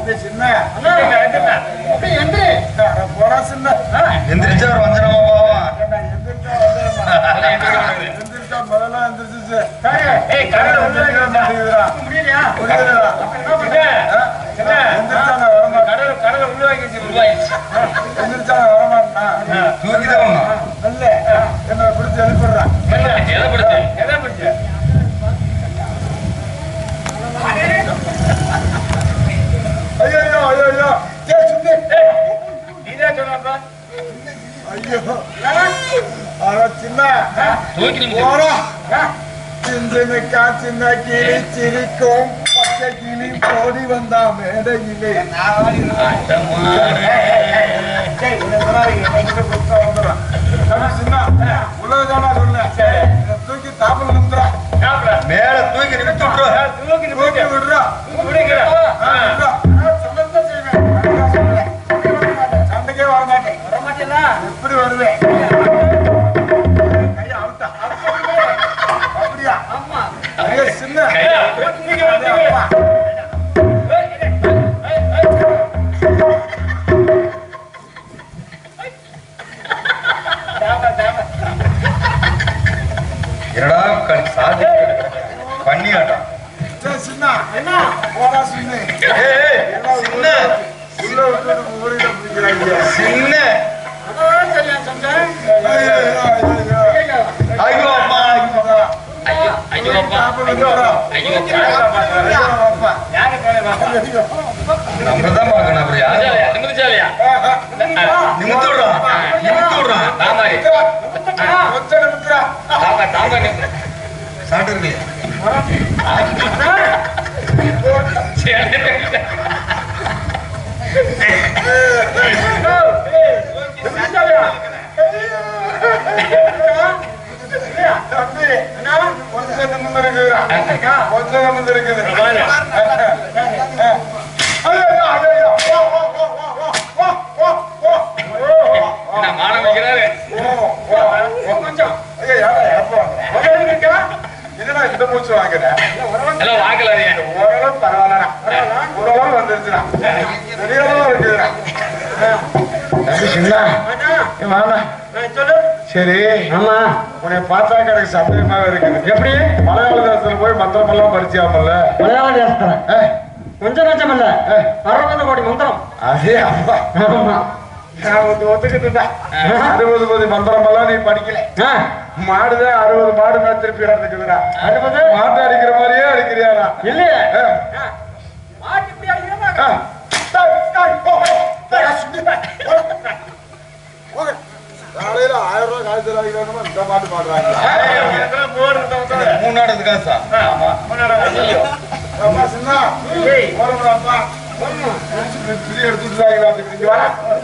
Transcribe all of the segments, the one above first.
தம்பி சின்ன அப்படியே எந்திரி அட போடா சின்ன எந்திரிச்சு அவர் வஞ்சனமா போவான் ஏண்டா, எந்திரிச்சா வந்துடுறா. எந்திரிச்சா முதல்ல எந்திரிச்சிச்சு. எந்திரிக்க மாட்டேங்குதுடா. முடியலையா புரியுதுடா? ஆ? எந்திரிச்சா நான் வரமாட்டேன். கடல் கடலை உள்வாங்கி உள்வாங்கிச்சு எந்திரிச்சா நான் வரமாட்டேனா? தூக்கிதான் வரணும். நல்ல. என்னை பிடிச்சு எழுப்பிடுறான். எதை பிடிச்ச எதை பிடிச்ச ஐயோ, ஐயோ, ஐயோ, ஐயோ. ஏய், சுத்தி. நீதான் சொன்னப்பா ஐயோ. அட, சின்ன. தூக்கி நிமிஷம் போடா. சிந்தனுக்கா சின்ன கிளி சிரிக்கும் பச்சை கிளி ஓடி வந்தா மேடையிலே தூக்கி தாப்பல் நிமிடுறா. மேல தூக்கி நிமித்தி விட்டுரு. தூக்கி தூக்கி விடுறா. பிடிக்கிற ஆ, விடுறா. சொல்லத்தான் செய்வேன். அதுதான் சொல்றேன். சண்டைக்கே வர மாட்டேன். வரமாட்டேனா எப்படி வருவேன் கையை அவுத்தா. அப்படியா ஆமா ஐயோ, சின்ன நீங்க அதே அப்பா. என்னடா க- சாதி பண்ணி ஆட்டம் சரி, சின்ன என்ன போடா சின்ன ஏய், ஏய், எல்லாம் சின்ன உள்ள விட்டுட்டு ஊரில பிடிக்கிறாங்க சின்ன சரியா சொன்னேன் ஐயோ, ஐயோ, ஐயோ, ஐயோ. ஐயோ அம்மா ஐயோ அம்மா. ஐயோ ஐயோ அப்பா தாப்பல் நிமிடுறா. ஐயோ ஐயோ, அப்பா. யாரு பேரை பாப்பா ஐயோ. நம்ம தான் பார்க்கணும் அப்புறம் யாரு நிமிச்சாலியா ஆஹா. நிமித்து விடுறான் நிமித்து விடுறான் தாமாரி கொஞ்சம் நிமிடுறா. தாமா தாமா நிமிச்சு சாப்பிட்டு இருக்கு தம்பி, கொஞ்சம் நிமிர்ந்து இருக்குதுடா. கொஞ்சம் நிமிர்ந்து இருக்குது. ஐயோ, ஐயோ, ஐயோ. ஓ, ஓ, ஓ, ஓ, ஓ, ஓ, ஓ, ஓ. என்ன மானம் வைக்கிறாரு ஓ, ஓ, ஓ, கொஞ்சம். ஐயோ, ஏடா, எப்போ? என்னடா இந்த மூச்சு வாங்குற? எல்லாம் வாக்கலாதீங்க ஓரளவு பரவாயில்லடா. ஓரளவு வந்துருச்சுடா. பெரியளவு இருக்குதுடா. தம்பி, சின்ன. ஏ, வாடா. சரி ஆமா உன்னை பார்த்தா எனக்கு சந்தேகமாவே இருக்குது எப்படி மலையாள தேசத்துல போய் மந்திரம் எல்லாம் படிச்சியாமல்ல மலையாள தேசத்துல கொஞ்சம் நச்சம் இல்ல அறுபது கோடி மந்திரம் அதே அப்பா ஆமா நான் வந்து ஒத்துக்கிட்டுடா அறுபது கோடி மந்திரம் எல்லாம் நீ படிக்கல ஆ, மாடுதான் அறுபது மாடு மேல திருப்பி கிடந்துக்குதுடா அறுபது மாட்டை அடிக்கிற மாதிரியே அடிக்கிறியாடா இல்லையே ஆ. ஆ. டேய், டேய், போ, போ. டேய், சுத்தி போ. போங்க. காலையில ஆயிரம் ரூபாய் காய்ச்சல் ஆகிக்கணுமா இந்த மாட்டு பாடுறாங்க மூணு நாடு காசா அப்பா சின்ன போறோம்டா அப்பா பிரி எடுத்துட்டாங்களா இங்க வா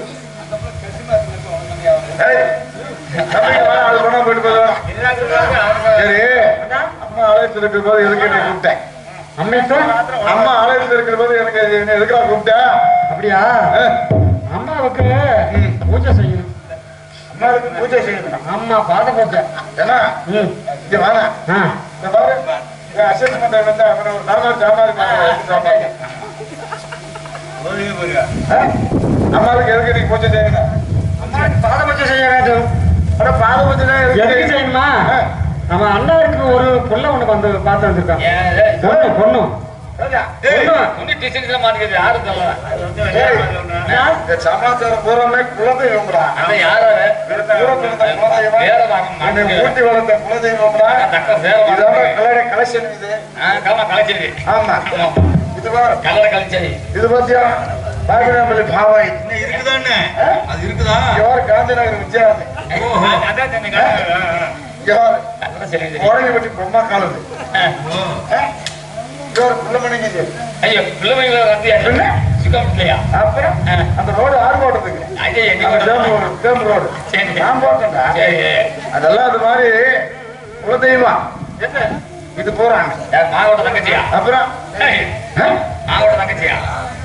ஏய் தம்பி வா அது போனா போயிட்டு போதும் சரி அம்மா ஆலயத்தில் இருக்கிற போது எதுக்கு நீ கூப்பிட்டேன் அம்மைக்கு அம்மா ஆலயத்தில் இருக்கிற போது எனக்கு என்ன எதுக்கா கூப்பிட்டேன் அப்படியா அம்மாவுக்கு பூஜை செய்யணும் அம்மாவுக்கு பூஜை செய்யணும் அம்மா பாத பூஜை என்ன ம் இங்க வாங்க ஆ இந்த பாரு அசஸ் பண்ண வந்து அவனை ஒரு நார்மல் சாமாரி சாமாரி அம்மாவுக்கு எதுக்கு நீ பூஜை செய்யணும் அம்மாவுக்கு பாத பூஜை செய்ய வேண்டும் அட பாத பூஜை தான் எதுக்கு செய்யணுமா ஆ. நம்ம அண்ணாவுக்கு ஒரு புள்ள ஒண்ணு வந்து பார்த்து வந்திருக்கான் பொண்ணு பொண்ணு பொண்ணு யாரு சொல்லல இந்த சமாச்சாரம் பூராமே குலதெய்வம்டா அவன் யாரு பூரத்திருந்த குலதெய்வம் வேற வாங்க என்னை ஊட்டி வளர்த்த குலதெய்வம்டா தக்க வேற இதோட வாங்க கலரை கலெக்ஷன் இது கிளம்ப கலைச்சிருக்கு ஆமா இது பாரு கலரை கலைச்சது இது பாத்தியா பாகனாமலி பாவாய் இன்னும் இருக்குதானே அது இருக்குதா யார் காந்திநகர் விஜயாந்தி அதான் சொன்னீங்க. யார் அதான் சரி சரி கோடங்கி பற்றி பொம்மா காலது ஓ. யார் புள்ளமணிங்க இது ஐயோ பிள்ளைங்க வந்து என்ன? சுகம் இல்லையா அப்புறம் ஆ. அந்த ரோடு யார் போட்டதுங்க ஐயா அந்த எங்க தேம்பு ரோடு தேம்பு ரோடு சரி. நான் போட்டேன்டா சரி அதெல்லாம் அது மாதிரி குலதெய்வம் என்ன இது போறாங்க யார் மாவோட தங்கச்சியா அப்புறம் ஏய், ஆ? மாவோட தங்கச்சியா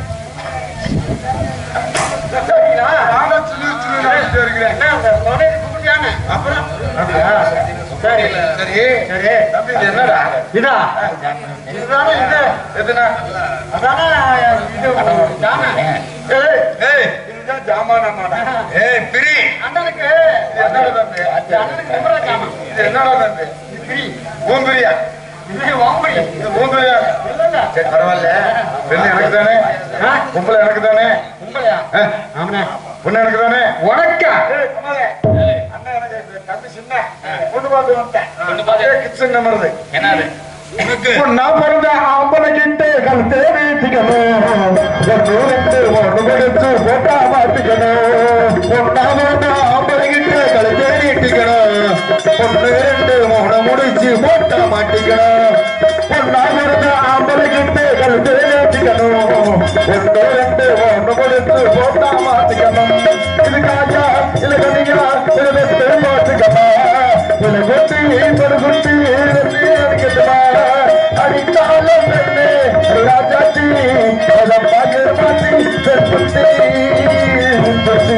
நானும் சொல்லி சொல்லி நினைச்சிட்டு இருக்கிறேன். அப்புறம் அப்படியா? சரி சரி சரி தம்பி இது என்னடா இதா இதுதானே இது எதுனா அதானே இது சாமி ஏய், ஏய் இதுதான் ஜாமானம்மாடா. ஏய் பிரி அண்ணனுக்கு இது என்னடா தம்பி? இந்த அண்ணனுக்கு நிம்மரா சாமி இது என்னடா தம்பி? இது பிரி உன் பிரியா? இது வாங்குடி இது உன் பிரியா? இல்ல இல்ல சரி, பரவாயில்ல. பெண்ணு எனக்கு தானே ஆ? பொம்பளை எனக்கு தானே உங்களையா ஆ? ஆமாண்ணே பொண்ணு எனக்கு தானே உனக்கா ஏய், கமலே. அண்ணன் எனக்கு இது தம்பி சின்ன. பொண்ணு பார்த்து வந்துட்டேன். பொண்ணு பார்த்து- அப்படியே கிச்சன் நம்பருது. என்னது உனக்கு பொண்ணா பிறந்த ஆம்பளை கிட்ட கழுத்தே நீட்டிக்கணும் ஒன்று ரெண்டு ஒன்று கொடுத்து போட்டா மாட்டிக்கணும் பொண்ணா பிறந்த ஆம்பளை கிட்ட கழுத்தே நீட்டிக்கணும் ஒன்று ரெண்டு மூணு முடிச்சு போட்டா மாட்டிக்கணும் பொண்ணா பிறந்த ஆம்பளை கிட்ட கழுத்தே நீட்டிக்கணும் ஒன்று ரெண்டு ஒன்று கொடுத்து போட்டா மாட்டிக்கணும் இது காஜா இல்ல கனியா இல்ல வெட்டு மாட்டுக்கணும் இல்ல கொட்டி ஒரு குட்டி வெட்டி அடிக்கட்டுமா அடித்தாலும் பெண்ணே ராஜாச்சி அதம் பாஜர் மாத்தி பெண்புத்தி முன்பத்தி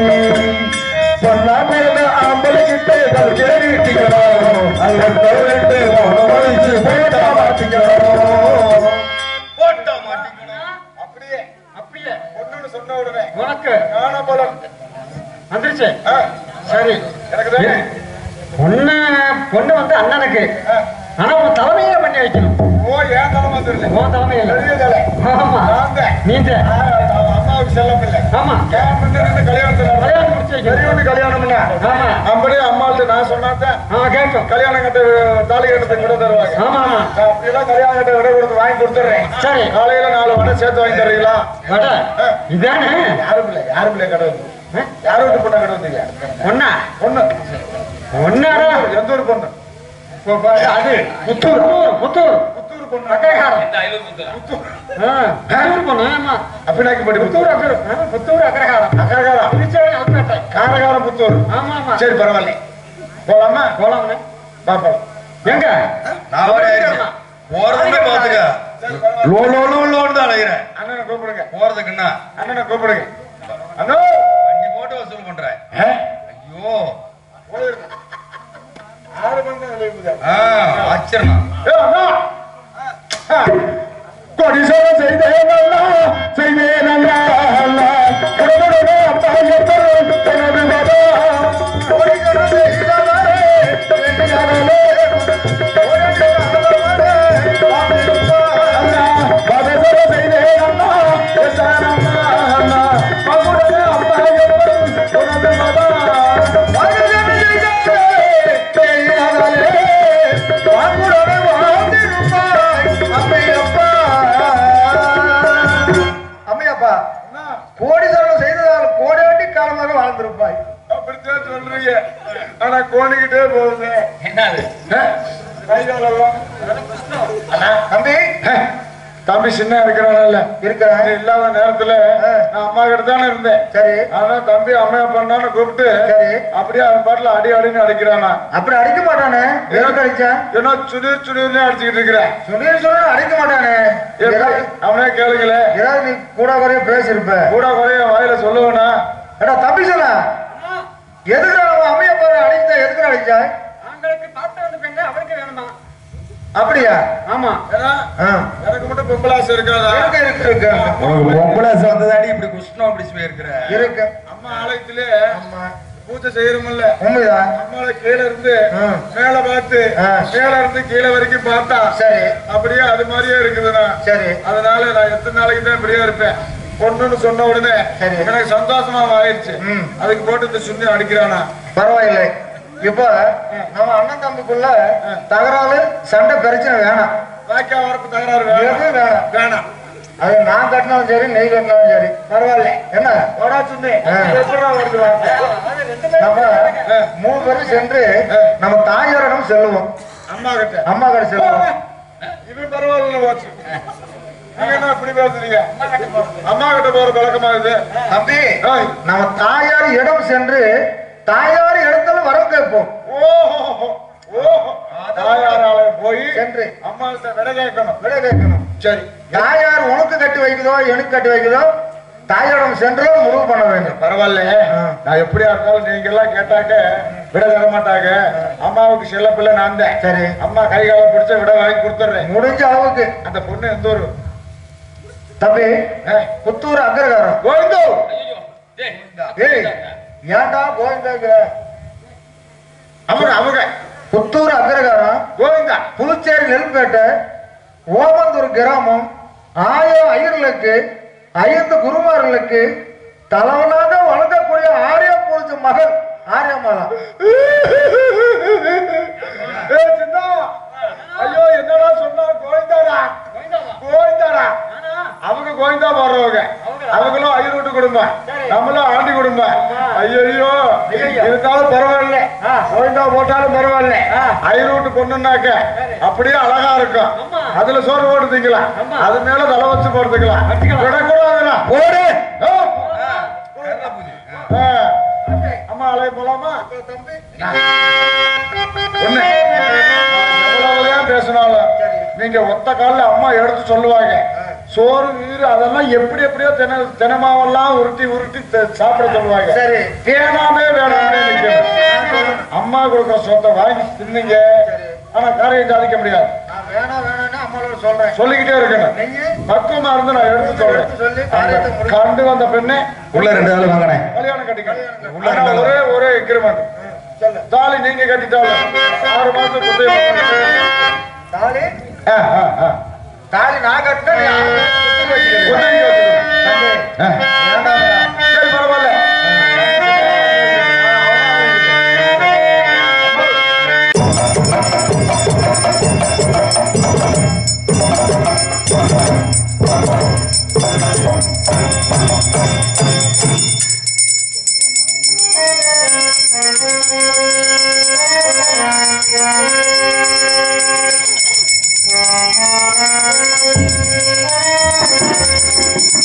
பொண்ணா மேல ஆம்பளை கிட்டே கல்கேறிட்டிக்கணும் அல்ல தோரண்டு ஒன்று மொழிச்சு போட்டா மாட்டிக்கணும் போட்டா மாட்டிக்கணும் அப்படியே அப்படியே பொண்ணுன்னு சொன்ன உடனே உனக்கு ஞான பலம் வந்துருச்சு ஆ, சரி எனக்கு தானே பொண்ணு பொண்ணு வந்து அண்ணனுக்கு ஆ, ஆனா உன் தலைமையில பண்ணி வைக்கணும் ஓ ஏன் தலைமை தெரியல உன் தலைமையில பெரிய தலை ஆமா நான் தான். நீங்க ஆ, அவன் அம்மாவுக்கு செல்லம் இல்லை ஆமா ஏன் முன்ன இருந்து கல்யாணத்துல கல்யாணம் முடிச்சு வைக்கணும் பெரியவனுக்கு கல்யாணம்னா ஆமா அப்படியே அம்மாள்கிட்ட நான் சொன்னாதான் ஆமா கேட்கும் கல்யாணம் கட்ட தாலி கட்டத்துக்கு விட தருவாங்க ஆமா ஆமா நான் அப்படியெல்லாம் கல்யாணம் கட்ட விட கொடுத்து வாங்கி கொடுத்துட்றேன் சரி காலையில நாலு வடை சேர்த்து வாங்கி தர்றீங்களா வட இதானே யாரும் இல்லை யாரும் இல்லை கடை வந்து ஆ? யாரும் வீட்டு பொண்ணு கடை வந்தீங்க ஒன்னா பொண்ணு ஒன்னாடா எந்த ஒரு பொண்ணு இப்போ பாரு, அது புத்தூர் புத்தூர் புத்தூர் புத்தூர் பொண்ணு அக்கரைக்காரம் இந்த ஐநூறு கொடுத்துடலாம். புத்தூர் ஆ, புத்தூர் பொண்ணு ஆமா அப்பினாக்கி பட்டி புத்தூர் புத்தூர் அக்கரை ஆ, புத்தூர் அக்கரைக்காரம் அக்கரகாரம் திருச்சேரி அவுட்பேட்டை காரகாரம் புத்தூர் ஆமா ஆமா சரி பரவாயில்ல போலாமா போலாம்ண்ணே பாப்போம் எங்க நான் வர போறதுமே பாத்துக்க சரி பரவாயில்ல லோ லோ லோ லோன்னு தான் அழைக்கிறேன் அண்ணனை கூப்பிடுங்க போறதுக்கு என்ன அண்ணனை கூப்பிடுங்க அண்ணோ வண்டி போட்டு வசூல் பண்றேன் ஆ? ஐயோ போயிருக்கு. ஆறு மணி தான் விளைவுதா ஆ ஆச்சரணா கொடிசோரம் செய்தேன் அல்லா செய்தேன் அல்லா அல்லா உடனுடனே அப்பா எப்போ எனது மதா கொடிசோரம் செய்தவரே எண்ணியாரே பதசோரம் செய்தேன் அல்லா எசான் அல்லா அல்லா மகுடனே அப்பா எப்போ உனது மதா மகுடனே செய்தவரே எண்ணியாரே மகுடனே வாழ்ந்திருப்பாய் அம்மையப்பா அம்மையப்பா கோடி தரம் செய்ததால் கோடி வண்டி காலமாக வாழ்ந்திருப்பாய் அப்படித்தான் சொல்றீங்க ஆனா கோணிக்கிட்டே போகுது என்னது கை காலெல்லாம். தம்பி தம்பி சின்ன இருக்கிறானல்ல இருக்கிறேன் இல்லாத நேரத்துல நான் அம்மா கிட்ட தானே இருந்தேன் சரி ஆனா தம்பி அம்மையா பண்ணான்னு கூப்பிட்டு சரி. அப்படியே அவன் பாட்டுல அடி அடின்னு அடிக்கிறானா அப்படி அடிக்க மாட்டானே எதுக்கு அடிச்சான் ஏன்னா சுடீர் சுடீர்னு அடிச்சுக்கிட்டு இருக்கிறேன் சுனில் சொன்ன அடிக்க மாட்டானே எப்படி? ஏதாவது அவனே கேளுங்களே ஏதாவது நீ கூட குறைய பேசியிருப்ப கூட குறைய வாயில சொல்லுவனா ஏடா தம்பி சொன்ன எதுக்கு அவன் அம்மையப்பா அடிச்சா எதுக்கு அடிச்சாய் நாங்களுக்கு பார்த்து வந்த பெண்ணு அவருக்கு வேணுமா அப்படியா ஆமா ஏன்னா ஆ. எனக்கு மட்டும் பொம்பளாசை இருக்காதா இருக்கு இருக்கு இருக்கு உனக்கு பொம்பளை வந்ததாடி இப்படி குஷ்ணம் அப்படி போயிருக்கிற இருக்கு அம்மா ஆலயத்திலே ஆமா பூஜை செய்யறோம்ல உண்மைதான் அம்மாவை கீழே இருந்து ஆ. மேல பார்த்து ஆ. மேல இருந்து கீழே வரைக்கும் பார்த்தா சரி அப்படியே அது மாதிரியே இருக்குதுண்ணா சரி அதனால நான் எத்தனை நாளைக்கு தான் இப்படியே இருப்பேன் பொண்ணுன்னு சொன்ன உடனே சரி. எனக்கு சந்தோஷமா ஆயிடுச்சு ம். அதுக்கு போட்டு இந்த சுண்ணி அடிக்கிறானா பரவாயில்லை இப்ப நம்ம அண்ணன் தம்பிக்குள்ள தகராறு சண்டை பிரச்சனை வேணாம் வாய்க்கா வரப்பு தகராறு எது வேணாம் வேணாம் வேணாம் அது நான் கட்டினாலும் சரி நெய் கட்டினாலும் சரி பரவாயில்ல என்ன போடா சுண்ணி ஆ. எப்படா வருது வார்த்தை? நம்ம மூணு பேரும் சென்று நம்ம தாயாரிடம் செல்லுவோம் அம்மா கிட்ட அம்மா கடை செல்லுவோம் இது பரவாயில்ல வாட்சி நீங்க என்ன இப்படி பேசுறீங்க அம்மா கிட்ட போற பழக்கமா இது தம்பி ஏய். நம்ம தாயார் இடம் சென்று தாயார் இடத்துல வரம் கேட்போம் ஓஹோ ஓஹோ தாயாரால போய் சென்று அம்மா கிட்ட விட கேட்கணும் விட கேட்கணும் சரி தாயார் உனக்கு கட்டி வைக்குதோ எனக்கு கட்டி வைக்குதோ தாயாரிடம் சென்று முடிவு பண்ண வேண்டும் பரவாயில்ல ஆ. நான் எப்படியா இருந்தாலும் நீங்க எல்லாம் கேட்டாக்க விட தர மாட்டாங்க அம்மாவுக்கு செல்ல பிள்ளை நான் தான் சரி. அம்மா கை கால பிடிச்ச விட வாங்கி கொடுத்துட்றேன் முடிஞ்ச அளவுக்கு அந்த பொண்ணு எந்த ஒரு தம்பி ஏ, புத்தூர் அக்ரகாரம் கோவிந்தோ ஐயோ டேய் ஏய் ஏன்டா கோவிந்தாங்கிற அவங்க அவங்க புத்தூர் அக்ரகாரம் கோவிந்தா புதுச்சேரி நெல்பேட்டை ஓமந்தூர் கிராமம் ஆயிரம் ஐயர்களுக்கு ஐந்து குருமார்களுக்கு தலைவனாக வழங்கக்கூடிய ஆரிய புரிஞ்ச மகள் ஆரியமாலா ஏ சின்னா ஐயோ என்னடா சொன்னா கோவிந்தாடா கோவிந்தாடா அவங்க கோவிந்தா போடுறவங்க அவங்களும் ஐநூறு குடும்பம் நம்மளும் ஆண்டி குடும்பம் ஐயோ இருந்தாலும் பரவாயில்ல கோவிந்தா போட்டாலும் பரவாயில்ல ஐநூறு பொண்ணுனாக்க அப்படியே அழகா இருக்கும் அதுல சோறு போட்டுக்கலாம் அது மேல தலை வச்சு போட்டுக்கலாம் விடக்கூடாதுடா ஓடு ஓ, கேரளா பூஜை ஆ. ஆ. அம்மா அலைய போலாமா ஒண்ணு எவ்வளவுதான் பேசினாலும் நீங்க ஒத்த கால்ல அம்மா எடுத்து சொல்லுவாங்க சோறு வீறு அதெல்லாம் எப்படி எப்படியோ தின தினமாவெல்லாம் உருட்டி உருட்டி த- சாப்பிட சொல்லுவாங்க சரி. வேணாமே வேணாமே நிக்கணும். அம்மா கொடுக்குற சொத்தை வாங்கி தின்னுங்க ஆனா காரியம் சாதிக்க முடியாது நான் வேணாம் வேணாம்னு அம்மாவோட சொல்றேன் சொல்லிக்கிட்டே இருக்கணும் நீங்க பக்குவமா இருந்து நான் எடுத்து எடுத்து சொல்லி சொல்றேன் காரியத்தை அந்த முடிச்சு. கண்டு வந்த பெண்ணே உள்ள ரெண்டு ஆள் வாங்கினேன் கல்யாணம் கட்டிக்கணும் உள்ள ஆனா ரெண்டு ஒரே ஒரே எக்ரிமெண்ட் சொல்லு தாலி நீங்க கட்டிட்டாலும் ஆறு மாசம் குத்தகை வாங்கணும். தாலி ஆ, ஆ, ஆ. தாலி நான் கட்டினா நீ ஆறு மாசம் வச்சுக்கிறீங்க. குத்தகைக்கு வச்சுக்கணும். தம்பி, ஆ. வேண்டாம்டா. சரி பரவாயில்ல ஆ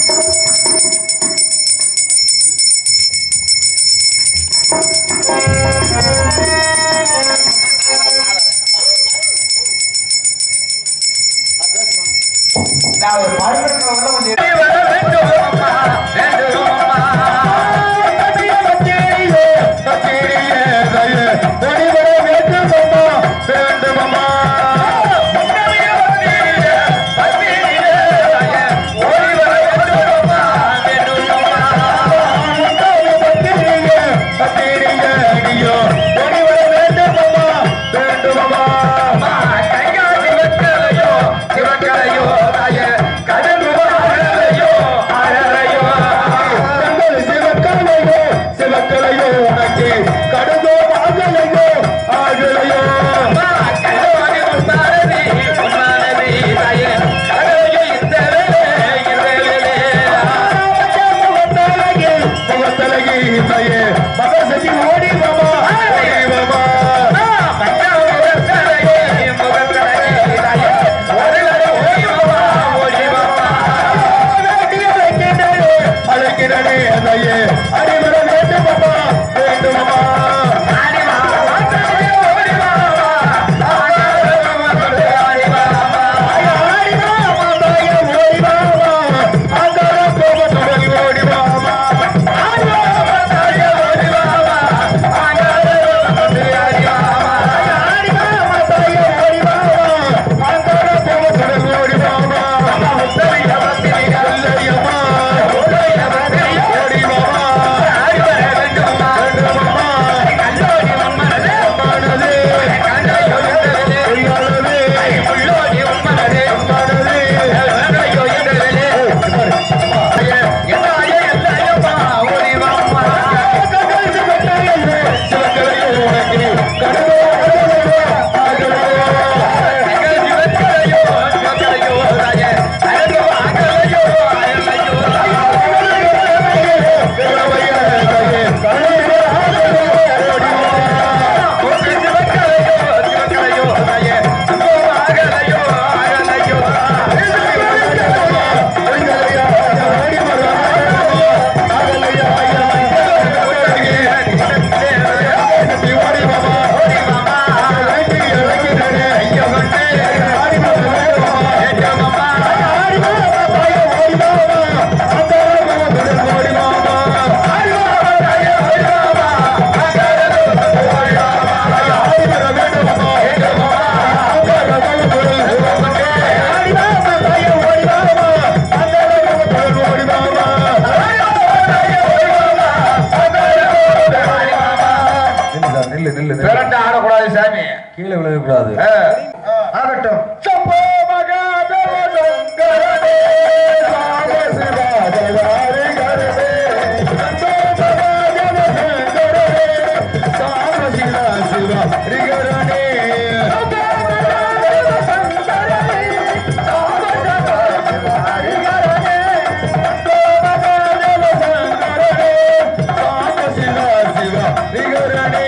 விழக்கூடாது சாமி கீழே விழக்கூடாது ஆ. ஆகட்டும் சம்போ மகாதேவ சங்கரனே, சாம சிவாதவாரி கருணே. சம்போ மகாதேவ சங்கரனே, சாம சிவா சிவாரி கருணே. சம்போ மகாதேவ சங்கரனே, சாம சிவா சிவாரி கருணே. சம்போ மகாதேவ சங்கரனே, சாம சிவா சிவாரி கருணே.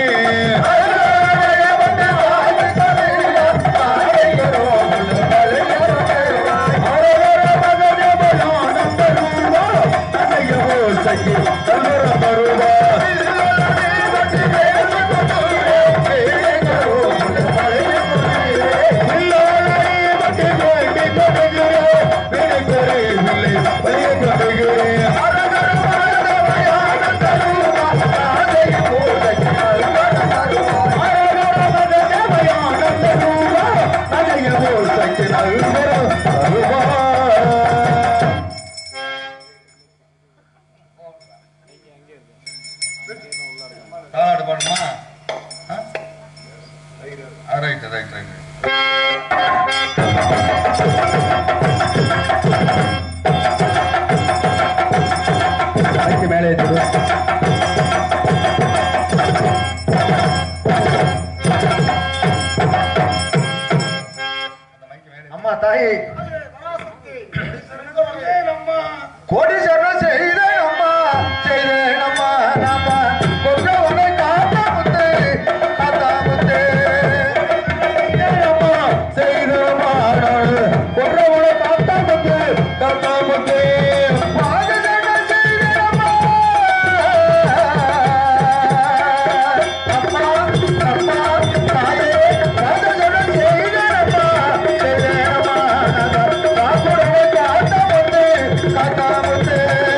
தாளாட்டு பாடணுமா ரைட் ரைட் ரைட் மேலே அம்மா தாயே கோடீஸ்வரன் செய்த அம்மா செய்த அம்மா நாம கொங்கவனை காத்தா முத்து காத்தா முத்து அம்மா செய்த அம்மா நாடு கொங்கவனை காத்தா முத்து காத்தா முத்து பாதசேன செய்த அம்மா அம்மா அம்மா தாயே பாதசேன செய்த அம்மா செய்த அம்மா நாடு காக்குடனை காத்தா முத்து காத்தா முத்து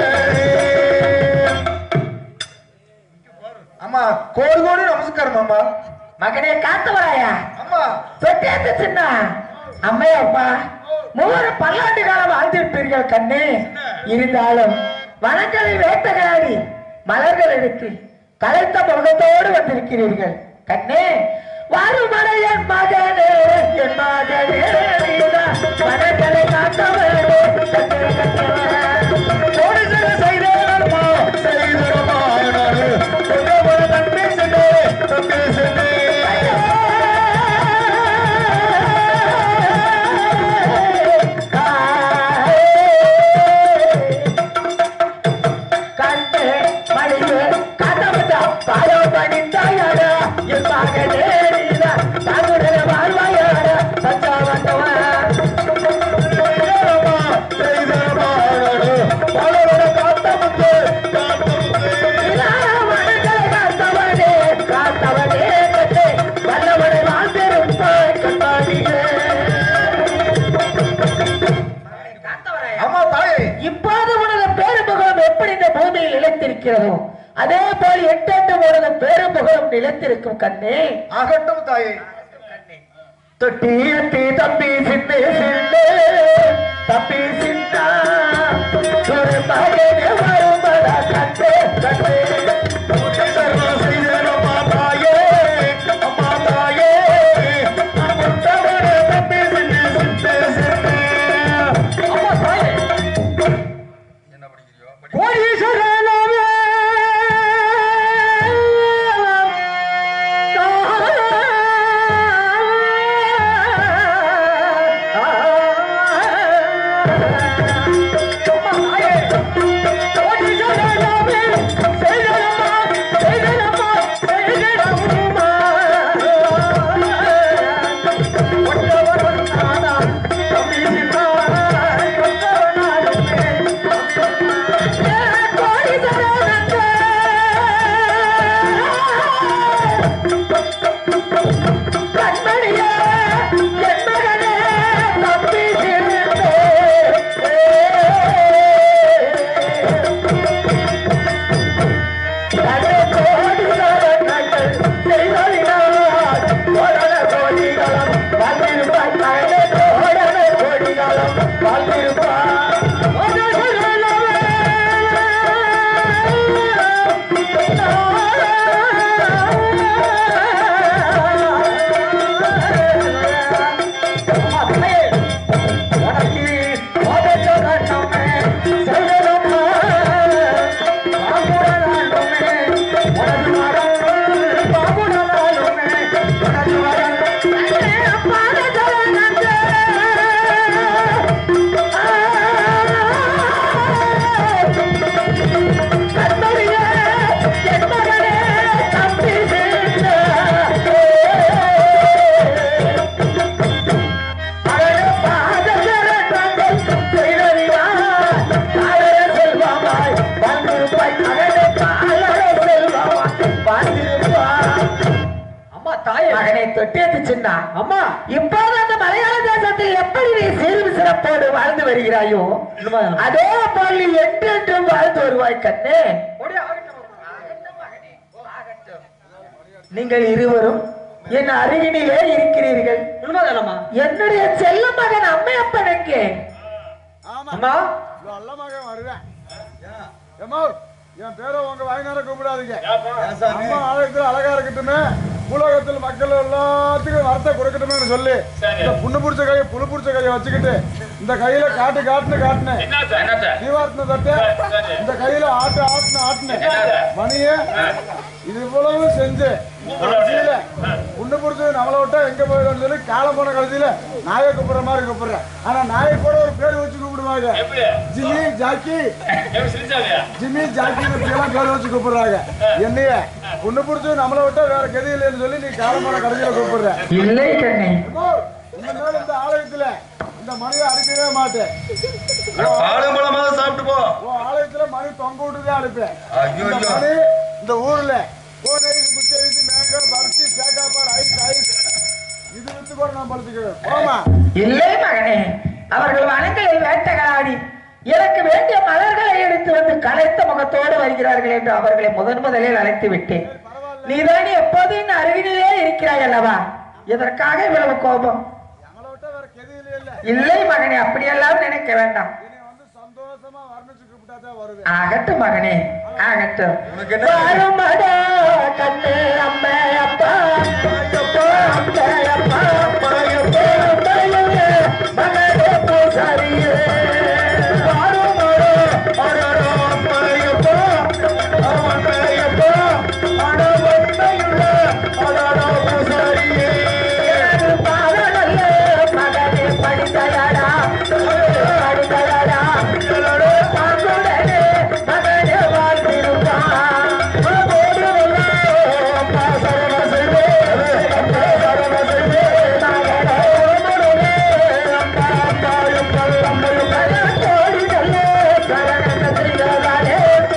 அம்மா கோடி கோடி நமஸ்காரம் அம்மா மகனே காத்தவராயா அம்மா பெற்றேத்து சின்ன அம்மையப்பா மூவரும் பல்லாண்டு காலம் வாழ்ந்திருப்பீர்கள் கண்ணே இருந்தாலும் வனங்களை வேட்டகாடி மலர்கள் எடுத்து கலைத்த முகத்தோடு வந்திருக்கிறீர்கள் கண்ணே வாருமட என் மகனே என் மகனே நீதான் வனங்களை காத்த வேண்டும் கண்ணே, கண்ணே. கோடிசர செய்தேனம்மா, செய்தேனம்மா நாடு. கொங்கவனை நம்பி சென்றே, நம்பி சென்றே. கண்டு மடிவு கதவுதா பாலோ படித்தாயாடா என் மகனே நீதா தாங்குடைய வாழ்வாயாட பஞ்சாவட்டவன் செய்தேனம்மா, செய்தேனம்மா நாடு. பலவர காத்த முத்து, காத்த முத்து. வனங்களை காத்தவனே காத்தவனே கட்டே வல்லவனை வாழ்ந்திருப்பாய் கட்டாடியே அம்மா தாயே இப்போது உனது பேருமுகம் எப்படி இந்த பூமியில் நிலைத்திருக்கிறதோ அதே போல் எட்டெண்டு உனது பேருமுகம் நிலைத்திருக்கும் கண்ணே ஆகட்டும் தாயே தொட்டி எட்டி தம்பி சின்னே சின்னே தம்பி சின்னா ஒரு மகனே வரும்படா கட்டே கட்டே சர்வ செய்தேனம்மா தாயே, அம்மா தாயே. முத்தவனே நம்பி சென்றே, சென்றே, சென்றே. அம்மா தாயே என்ன படிக்கிறியோ படி கோடீஸ்வரனே கோடி தாயே மகனை தொட்டேத்து சின்னா அம்மா இப்போது அந்த மலையாள தேசத்தில் எப்படி நீ சீரும் சிறப்போடு வாழ்ந்து வருகிறாயோ உண்மைதான். அதே போல் நீ என்றென்றும் வாழ்ந்து வருவாய் கண்ணே ஓடி ஆகட்டும். நீங்கள் இருவரும் என் அருகினிலே இருக்கிறீர்கள் உண்மைதானம்மா என்னுடைய செல்ல மகன் அம்மையப்பன் எங்கே ஆமா அம்மா இவ்வளவு நல்ல மகன் வருவேன் ஏம்மா, என் பேரை உங்க வாய்நார கூப்பிடாதீங்க அம்மா ஆலயத்துல அழகா இருக்கட்டுமே உலகத்தில் மக்கள் எல்லாத்துக்கும் வரத்தை கொடுக்கட்டுமே சொல்லி சரி. இந்த புண்ணு பிடிச்ச கையை புழு பிடிச்ச கையை வச்சுக்கிட்டு இந்த கையில காட்டு காட்டுன்னு காட்டுனேன் என்னத்த என்னத்த தீவார்த்தன தட்டு சரி. இந்த கையில ஆட்டு ஆட்டுன்னு ஆட்டுனேன் என்னது? மணிய இது இவ்வளவு செஞ்சு கடைசியில புண்ணு பிடிச்சது நம்மளை விட்டா எங்க போயிடும் சொல்லி காலம் போன கடைசியில நாயை கூப்பிடுற மாதிரி கூப்பிடுறேன் ஆனா நாயை கூட ஒரு பேர் வச்சு கூப்பிடுவாங்க எப்படி ஜிம்மி ஜாக்கி எப்படி சிரிச்சாலியா ஜிம்மி ஜாக்கி எல்லாம் பேர் வச்சு கூப்பிடுறாங்க என்னைய புண்ணு பிடிச்சது நம்மளை விட்டா வேற கதி இல்லைன்னு சொல்லி நீ காலம் போன கடைசியில கூப்பிடுற இல்லை கண்ணே அம்மா, இனிமேல் இந்த ஆலயத்துல இந்த மணியை அடிக்கவே மாட்டேன் பாலும் பழமாவது சாப்பிட்டு போ உன் ஆலயத்துல மணி தொங்க விட்டுதான் அனுப்பேன் ஐயோ இந்த ஐயோ மணி இந்த ஊர்ல கோனைஸ் குச்சைஸ் மேங்கோ பருத்தி சேக்காப்பார் ஐஸ் ஐஸ் இது வித்து கூட நான் படுத்துக்குவேன் போமா இல்லை மகனே அவர்கள் வனங்களை வேட்டகளாடி எனக்கு வேண்டிய மலர்களை எடுத்து வந்து கலைத்த முகத்தோடு வருகிறார்கள் என்று அவர்களை முதன் முதலில் அழைத்து விட்டேன் நீதான் எப்போதும் என் அருகினிலே இருக்கிறாய் அல்லவா இதற்காக இவ்வளவு கோபம் எங்களை விட்டா வேற கெதியிலே இல்ல இல்லை மகனே அப்படியெல்லாம் நினைக்க வேண்டாம் இனி வந்து சந்தோஷமா வர்ணிச்சு கூப்பிட்டாதான் வருவேன் ஆகட்டும் மகனே ஆகட்டும் உனக்கு என்ன? வருமடா கண்ணே அம்மே அப்பா அப்பா, அம்மே அப்பா, அப்பா, அப்பா, அம்மையே, மகனே பூசாரியே. வருமடா, அடடா, அம்மே அப்பா, அம்மே அப்பா, அட உண்மையுள்ள, அடடா, பூசாரியே. பாலனல்ல, மகனே படித்தயாடா, படித்தயாடா, பாங்குடனே மகனே வாழ்ந்திருப்பான். போடுவல்லோ, அப்பா சரண செய்வே, அப்பா சரண செய்வே, மகனே ஓடுவலே, அப்பா அப்பா எங்கள் அம்மையுள்ளே, கோடிகளே, சரண செய்ததாலே,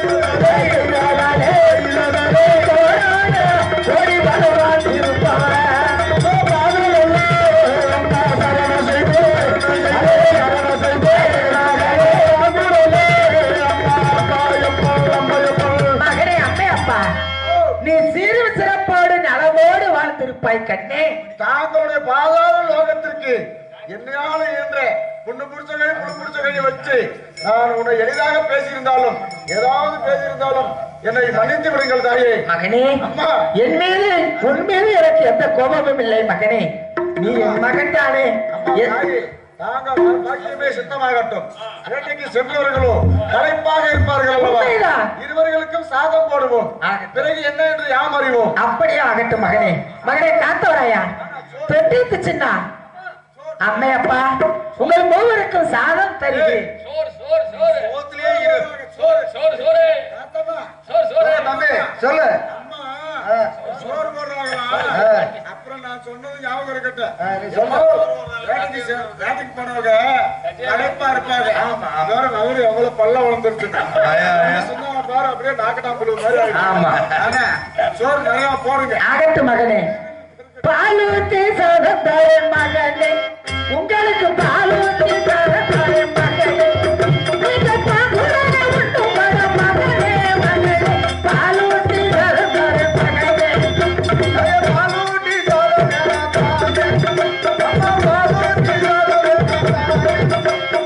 செய்ததாலே, செய்ததாலே, கோடான கோடி பகவான் இருப்பான். பாடுவல்லோ, அப்பா சரண செய்வே, அப்பா சரண செய்வே, மகனே ஓடுவலே, அப்பா அப்பா எங்கள் அம்மையுள்ளே. மகனே அம்மே அப்பா நீ சீரும் சிறப்போடு நலமோடு வாழ்ந்திருப்பாய் கண்ணே தாங்களுடைய பாதாள லோகத்திற்கு என்னையால என்ற புண்ணு பிடிச்ச கை புண்ணு பிடிச்ச கையை வச்சு நான் உன்னை எளிதாக பேசியிருந்தாலும் ஏதாவது பேசியிருந்தாலும் என்னை மன்னித்து விடுங்கள் தாயே மகனே அம்மா என் மீது உன் மீது எனக்கு எந்த கோபமும் இல்லை மகனே நீ என் மகன் தானே அம்மா என்- தாயே தாங்கள் பாக்கியமே சித்தமாகட்டும் வேட்டைக்கு சென்றவர்களோ களைப்பாக இருப்பார்கள் அல்லவா உண்மைதான். இருவர்களுக்கும் சாதம் போடுவோம் ஆகட்டும். பிறகு என்ன என்று யாம் அறிவோம் அப்படியே ஆகட்டும் மகனே மகனே காத்தவராயா தொட்டித்து சின்ன அம்மையப்பா உங்கள் மூவருக்கும் சாதம் தருகிறேன் சோறு சோறு சோறு சோத்திலே இரு சோறு சோறு சோறு தாத்தம்மா, சோறு சோறு தம்பி சொல்லு அம்மா சோறு போடுறாங்களா அப்புறம் நான் சொன்னது ஞாபகம் இருக்கட்டும் நீ சொல்லு. வேட்டைக்கு செ- வேட்டைக்கு போனவங்க களைப்பா இருப்பாங்க இதோட அவரு எவ்வளவு பல்ல வளர்ந்துருச்சு ஐயா, ஐயா. சொன்னா பாரு அப்படியே நாக்கட்டாம்புழு மாதிரி ஆயிடுச்சு. ஆமா. ஆனா சோறு நிறைய போடுங்க ஆகட்டும் மகனே பாலூத்தி சோதத்தாரே மகனே உங்களுக்கு பாலூத்தி சோதத்தாரே மகனே நீங்க பாக்குறத விட்டு வர மகனே மகனே பாலூத்தி சோதத்தாரே மகனே ஐயா, பாலூட்டி சோறு மேல தாங்க. அம்மா, பாலூட்டி சோறு மேல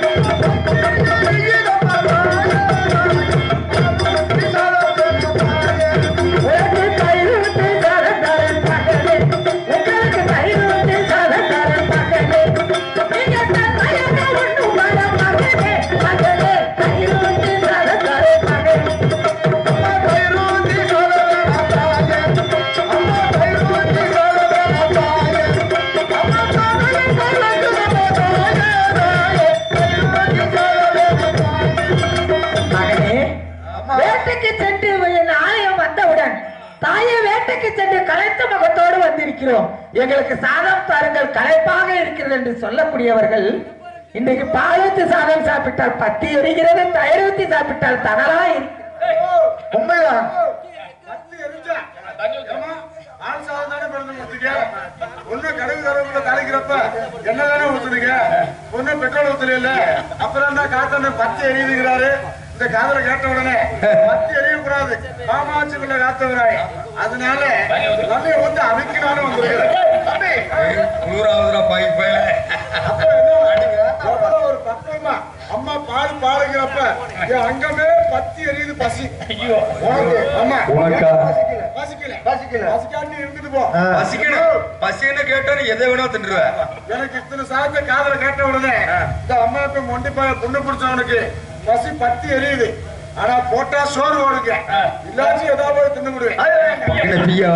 உங்களுக்கு கையூத்தி சோதத்தாரே மகனே உங்களுக்கு கையூத்தி சோதத்தாரே மகனே நீங்க தன்மையாக விட்டு வர மகனே மகனே கையூத்தி சோதத்தாரே மகனே பைரூட்டி சோறு மேல தாங்க. அம்மா, பைரூட்டி சோறு மேல தாங்க. அம்மா, பைரூட்டி சோறு மேல தாங்க. பைரூட்டி சோறு மேல தாங்க. மகனே வேட்டைக்கு சென்று என் ஆலயம் வந்தவுடன் தாயை வேட்டைக்கு சென்று களைத்த முகத்தோடு வந்திருக்கிறோம் எங்களுக்கு சாதம் தாருங்கள் களைப்பாக இருக்கிறது என்று சொல்லக்கூடியவர்கள் இன்றைக்கு பாலூத்தி சாதம் சாப்பிட்டால் பத்தி எரிகிறது தயிர் ஊத்தி சாப்பிட்டால் தனலா இருக்கிறது உண்மைதான் கத்தி எரிஞ்சா. ஏம்மா, ஆள் சாதம் தானே பிறந்து ஊத்துறீங்க ஒண்ணு கடுகு கருவேப்பிலை தாளிக்கிறப்ப என்ன தானே ஊத்துறீங்க ஒண்ணு பெட்ரோல் ஊத்துல இல்ல அப்புறம் தான் காத்தண்ண பத்தி எரியுதுங்கிறாரு இந்த காதல கேட்ட உடனே பத்தி எரியக்கூடாது காமாட்சிக்குள்ள காத்தவராய் அதனால தண்ணி ஊத்து அமைக்கணும்னு வந்திருக்கிறேன் தம்பி, குளிராவதுரா பாய் போய் அப்ப என்ன எவ்வளவு ஒரு பக்குவமா அம்மா பால் பாருங்கிறப்ப என் அங்கமே பத்தி எரியுது பசி உனக்கு ஆமா உனக்கா? பசிக்கல பசிக்கல பசிக்கல. பசிக்காண்டி இருந்துட்டு போ ஆ. பசிக்கணும் பசின்னு கேட்டா நீ எதை வேணா தின்றுவேன் எனக்கு இத்தனை சாத்த காதல கேட்ட உடனே இந்த அம்மாவுக்கு மொண்டி பாய புண்ணு பிடிச்சவனுக்கு பசி பத்தி எரியுது ஆனா போட்டா சோறு ஓடுங்க இல்லாச்சு ஏதாவது தின்னு விடுவேன் என்ன பியா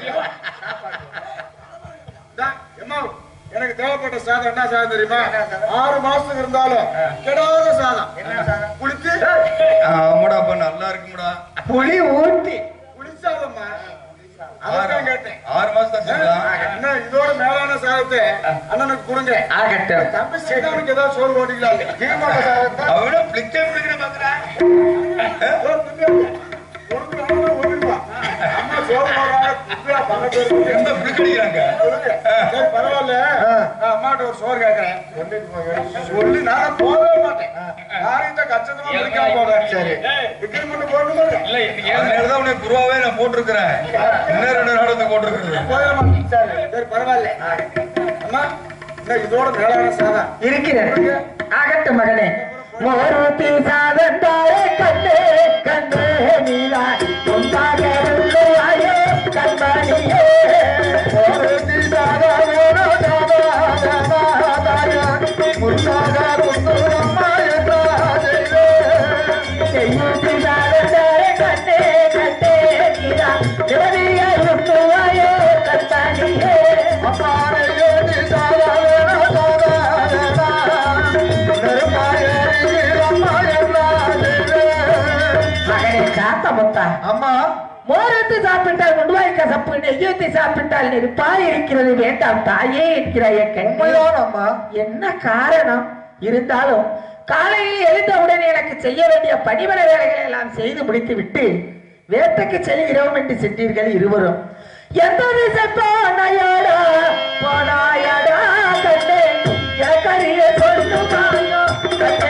இந்தா, எம்மா, எனக்கு தேவைப்பட்ட சாதம் என்ன சாதம் தெரியுமா ஆறு மாசத்துக்கு இருந்தாலும் கெடாத சாதம் புளிச்சு ஆமாடா அப்ப நல்லா இருக்கும்டா புளி ஊட்டி புளிச்சாதம்மா ஆறு அதான் கேட்டேன் ஆறு மாசம் தான் செஞ்சலாம் என்ன இதோட மேலான சாதத்தை அண்ணனுக்கு கொடுங்க ஆகட்டும் தம்பி சீதானுக்கு ஏதாவது சோறு ஓட்டிங்களா கீழ்மாட்ட சாதத்தை அவன பிளிச்சே பிடிக்கிற பாக்குறேன் ஏதோ தின்னு. கொடுக்குற அளவுல ஒதுக்குவா. அம்மா சோறு போடுறாங்க, குப்பியா பக்கத்துல இருக்கு. எந்த பிடிக்கிறாங்க கொடுங்க. சரி, பரவாயில்ல நான் அம்மாட்ட ஒரு சோறு கேட்கறேன் சொல்லி நான் போகவே மாட்டேன் யாரையும் கச்சத்தமா பிடிக்காம போறேன் சரி விக்ரமன் போடணும் இல்ல இன்னைக்கு ஏன் அதனாலதான் உனக்கு குருவாவே நான் போட்டிருக்கிறேன் இன்னும் ரெண்டு நாடகத்தை போட்டிருக்கிறது போயிட மாட்டேன் சரி சரி பரவாயில்ல அம்மா இந்த இதோட மேலான சாதம் இருக்கிறது ஆகட்டும் மகனே மோருத்தி சாதந்தாரே கண்ணே கண்ணே நீலா உண்டாக உள்ளாயோ கண்மணியே மோருத்தி சாதமோனோ தாதாதாதாய முன்னாக புத்துரம்மாய தாதேவே செய்யுத்தி சாதந்தாரே கண்ணே கண்ணே நீலா நிவதிய உள்ளாயோ கண்மணியே அப்பாரையோ நீ சாதமோனோ மகனே காத்த முத்தா அம்மா மோரத்து சாப்பிட்டால் முன்வாய் கசப்பு நெய்யூத்தி சாப்பிட்டால் நெருப்பாய் இருக்கிறது வேண்டாம் தாயே என்கிறாய கண்ணே உண்மைதான் அம்மா என்ன காரணம் இருந்தாலும் காலையில் எழுந்தவுடன் எனக்கு செய்ய வேண்டிய பணிவர வேலைகளை எல்லாம் செய்து முடித்து விட்டு வேட்டைக்கு செல்கிறோம் என்று சென்றீர்கள் இருவரும் எந்த திசை போனாயடா போனாயடா கண்ணே எனக்கு அறிய சொல்லுமாயோ கண்ணே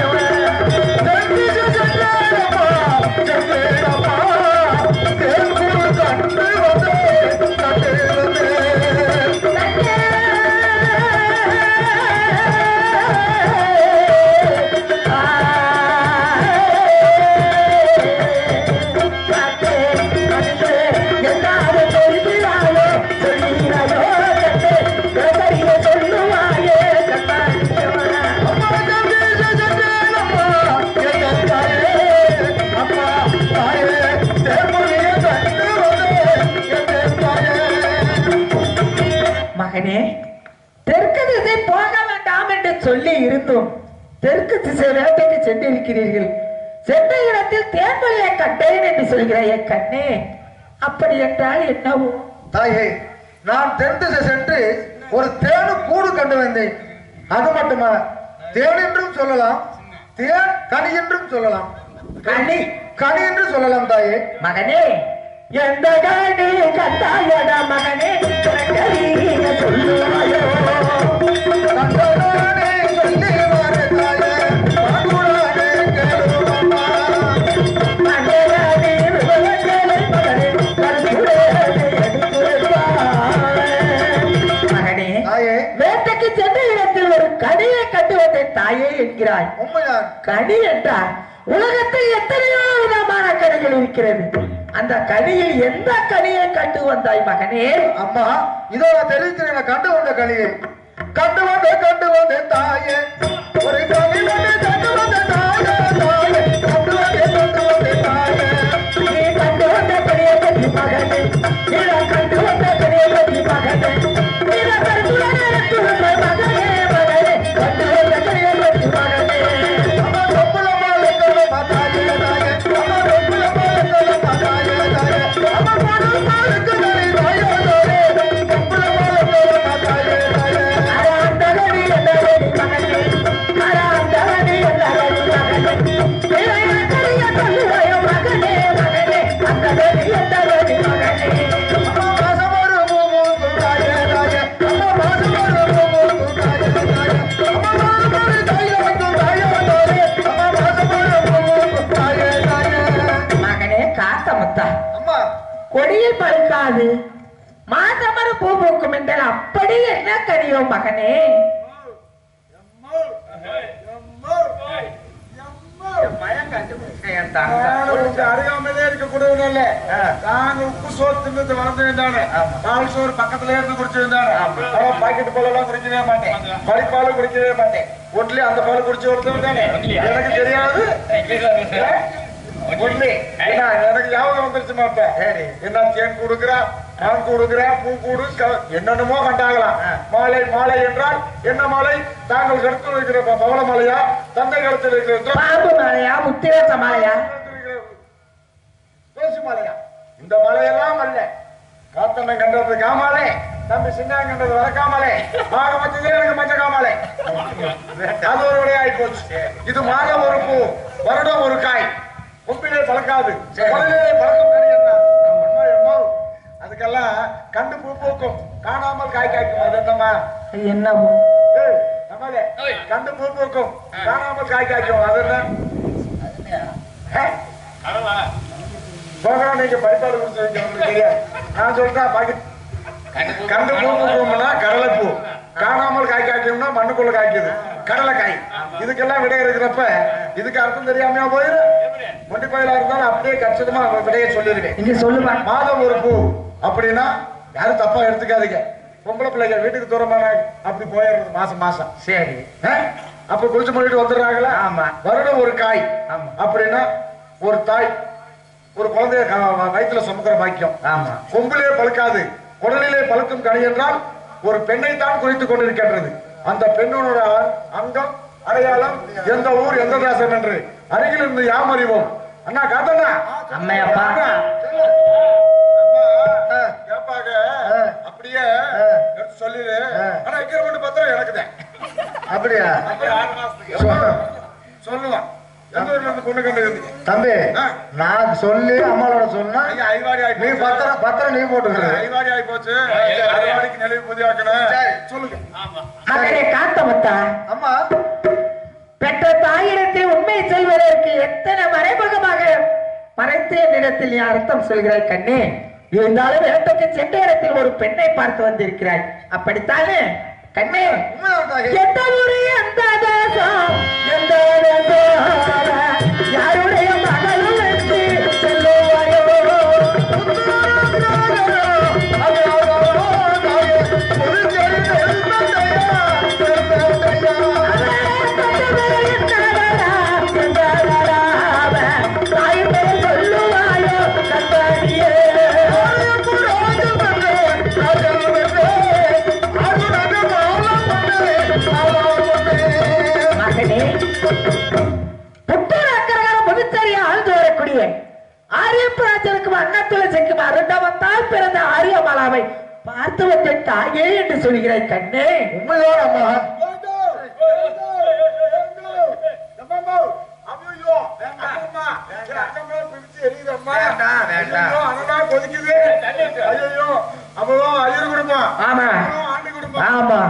சொல்லுவாயே மகனே தெற்கு திசை போக வேண்டாம் என்று சொல்லி இருந்தோம் தெற்கு திசை வேட்டைக்கு சென்றிருக்கிறீர்கள் சென்ற இடத்தில் தேன்மொழியை கண்டேன் என்று சொல்கிறாய் என் கண்ணே அப்படி என்றால் என்னவோ தாயே நான் தென் திசை சென்று ஒரு தேனு கூடு கண்டு வந்தேன் அது மட்டுமா தேன் என்றும் சொல்லலாம் தேன் கனி என்றும் சொல்லலாம் கனி கனி என்று சொல்லலாம் தாயே மகனே எந்த கனி கத்தாயட மகனே கண்டறிய சொல்லுவாயோ கண்டதானே சொல்லி வர தாயே மகுடானே கேளுமம்மா. மகனே விவரங்களை மகனே கருத்துடைய மகனே தாயே வேட்டைக்கு சென்ற இடத்தில் ஒரு கனியை கண்டு வந்தேன் தாயே என்கிறாய் உண்மைதான் கனி என்றால் உலகத்தில் எத்தனையோ விதமான கனிகள் இருக்கிறது அந்த கனியில் எந்த கனியை கண்டு வந்தாய் மகனே அம்மா இதோ நான் தெரிவிக்கிறேன் கண்டு வந்த கலியை கண்டு வந்த கண்டு வந்த தாயே ஒரு கனி வந்து கண்டு வந்த தாயே தாயே கண்டு வந்த கண்டு வந்த தாயே நீ கண்டு வந்த கனியை பற்றி மகனே நீ கண்டு வந்த கனியை பற்றி மகனே நீ கருத்துடன் எடுத்துள்ள மகனே மகனே கண்டு வந்த கனியை பற்றி மகனே அம்மா ரொம்பல மாலக்கல தாயே தாயே அம்மா ரொம்பல மாலக்கல தாயே தாயே அம்மா போடு மாலக்கல தாயே தாயே ரொம்பல மாலக்கல தாயே தாயே அட அந்த கனி என்ன கனி மகனே அட அந்த கனி என்ன கனி மகனே காத்தமுத்தா அம்மா கொடியில் பழுக்காது மாதமர பூ பூக்கும் என்றால் அப்படி என்ன கனியோ மகனே அருகாமையிலே இருக்கக்கூடியவங்க நாங்க உப்பு சோறு தின்னு வளர்ந்து வேண்டானே பால் சோறு பக்கத்துல இருந்து குடிச்சு வேண்டானே அவன் பாக்கெட் பால் எல்லாம் குடிக்கவே மாட்டேன் பறிப்பாலும் குடிக்கவே மாட்டேன் ஒட்லி அந்த பால் குடிச்சு ஒருத்தவன் தானே எனக்கு தெரியாது ஒண்ணு என்ன, எனக்கு ஞாபகம் வந்துருச்சு மாட்டேன் என்ன தேன் கொடுக்குறா ஆண் கொடுக்குறா பூ கூடு க- என்னென்னமோ கண்டாங்களாம் மாலை மாலை என்றால் என்ன மாலை தாங்கள் கருத்து வைக்கிற ப- பவள மாலையா தந்தை கருத்தில் இருக்கிற பாம்பு மாலையா முத்திரத்த மாலையா பேசு மலையா இந்த மலையெல்லாம் அல்ல காத்தண்ணன் கண்டது காமாலே தம்பி சின்ன கண்டது வரக்காமலே மாக மச்சதே எனக்கு மஞ்ச காமாலே அது ஒரு விடையாய் போச்சு இது மாதம் ஒரு பூ வருடம் ஒரு காய் கொம்பிலே பழக்காது கொலையிலே பழக்கம் கிடையாது அம்மா, அம்மா. அதுக்கெல்லாம் கண்டு பூ பூக்கும் காணாமல் காய் காய்க்கும் அது என்னம்மா அது என்னவோ ஏய், நம்மளே, கண்டு பூ பூக்கும் காணாமல் காய் காய்க்கும் அது என்ன ஏ? போகிறோம் நீங்க பரிபாடு கொடுத்து வைக்க உங்களுக்கு தெரியாது நான் சொல்றேன் பாக்கி கண்டு பூ பூக்கும்னா கடலைப்பூ காணாமல் காய் காய்க்கும்னா மண்ணுக்குள்ள காய்க்குது கடலைக்காய் இதுக்கெல்லாம் விடை இருக்கிறப்ப இதுக்கு அர்த்தம் தெரியாமையா போயிடும் மொண்டி கோயிலா இருந்தாலும் அப்படியே கச்சிதமா விடையை சொல்லிருவேன் இங்க சொல்லுமா மாதம் ஒரு பூ அப்படின்னா யாரும் தப்பா எடுத்துக்காதீங்க பொம்பளை பிள்ளைங்க வீட்டுக்கு தூரமான அப்படி போயிடுறது மாசம் மாசம் சரி ஆ? அப்ப குளிச்சு மொழிட்டு வந்துடுறாங்களா ஆமா. வருடம் ஒரு காய் ஆமா. அப்படின்னா ஒரு தாய் ஒரு குழந்தைய க- வயித்துல சுமக்கிற பாக்கியம் ஆமா கொம்பிலே பழுக்காது குடலிலே பழுக்கும் கனி என்றால் ஒரு பெண்ணை தான் குறித்துக் கொண்டிருக்கின்றது அந்த பெண்ணோட அ- அங்கம் அடையாளம் எந்த ஊர் எந்த தேசம் என்று அருகில் இருந்து யாம் அறிவோம் அண்ணா காத்தண்ணா அம்மையப்பா அண்ணா, சொல்லு. அம்மா, கேப்பாங்க அப்படியே எடுத்து சொல்லிடு ஆனா இக்கிற கொண்டு பத்திரம் எனக்குதான் அப்படியா சொல்லுவான் எந்த ஊர்ல இருந்து பொண்ணு கண்டு வந்து தம்பி ஆ. நான் சொல்லி அம்மாவோட சொன்னா ஐயா ஐவாடி ஆகி நீ பத்திரம் பத்திரம் நீ போட்டுக்கிற ஐவாடி ஆகி போச்சு ஐவாடிக்கு நிலவு புதியாக்கணும் சொல்லுங்க மகனே காத்தமுத்தா அம்மா பெற்ற தாயிடத்தில் உண்மை சொல்வதற்கு எத்தனை மறைமுகமாக மறைத்து என்னிடத்தில் நீ அர்த்தம் சொல்கிறாய் கண்ணே இருந்தாலும் வேட்டைக்கு சென்ற இடத்தில் ஒரு பெண்ணை பார்த்து வந்திருக்கிறாய் அப்படித்தானே கண்ணே உண்மைதான் தாயி. எந்த ஊரு எந்த தேசம் எந்த தேசம் யாருடைய மகளும் என்று சொல்லுவாயோ தாய் பேர் சொல்லுவாயோ கண்பாடியே மகனே புத்தூர் அக்கரகார புதுச்சேரியை ஆழ்ந்து வரக்கூடிய ஆரியப்பராஜனுக்கும் அன்னத்துளசிக்கும் அருண்டவத்தால் பிறந்த ஆரியமாலாவை பார்த்து வந்த தாயே என்று சொல்கிறாய் கண்ணே உண்மைதான் அம்மா வேண்டாம், வேண்டாம். ஆமா ஆமா